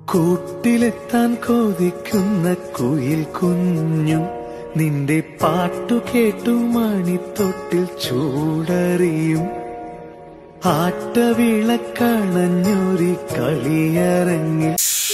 കൂട്ടിലെത്താൻ കൊതിക്കുന്ന കുയിൽ കുഞ്ഞും നിന്റെ പാട്ടു കേട്ടു മണിത്തൊട്ടിൽ ചൂടറിയും ആട്ടവിളക്കണഞ്ഞൊരി കളിയരങ്ങിൽ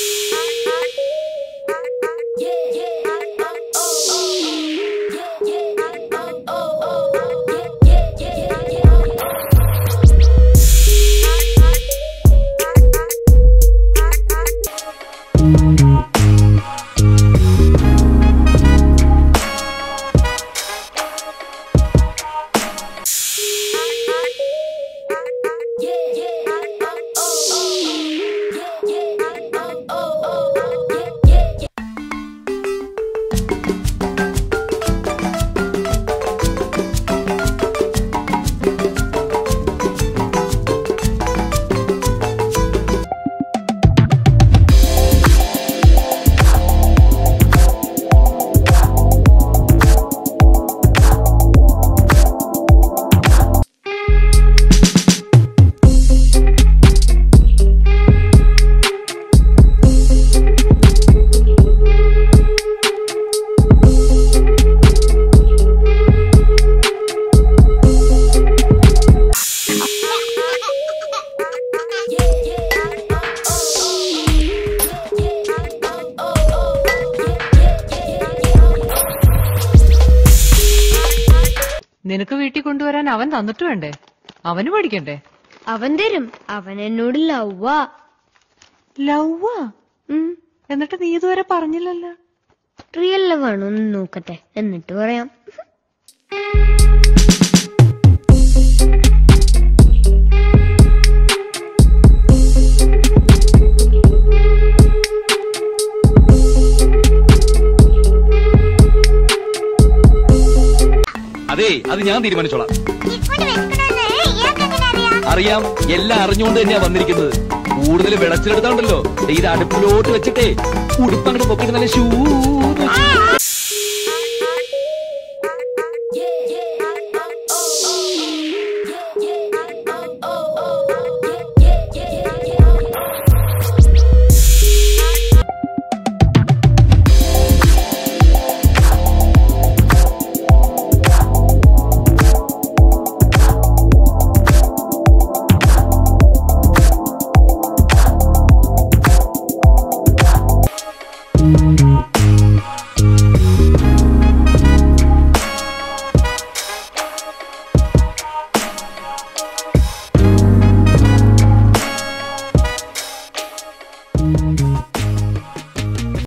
നിനക്ക് വീട്ടിൽ കൊണ്ടുവരാൻ അവൻ തന്നിട്ട് വേണ്ടേ അവന് പഠിക്കണ്ടേ അവൻ തരും അവൻ എന്നോട് ലവ്വാ ലവ്വാ എന്നിട്ട് നീ ഇതുവരെ പറഞ്ഞില്ലല്ലോ റിയൽ ലവ് ആണോ ഒന്ന് നോക്കട്ടെ എന്നിട്ട് പറയാം അതെ അത് ഞാൻ തീരുമാനിച്ചോളാം അറിയാം എല്ലാം അറിഞ്ഞുകൊണ്ട് തന്നെയാ വന്നിരിക്കുന്നത് കൂടുതൽ വിളച്ചിലെടുത്താണ്ടല്ലോ ഇത് അടുപ്പിലോട്ട് വെച്ചിട്ടേ ഉടുപ്പ് അങ്ങോട്ട് പൊക്കിട്ട് നല്ല ഷൂ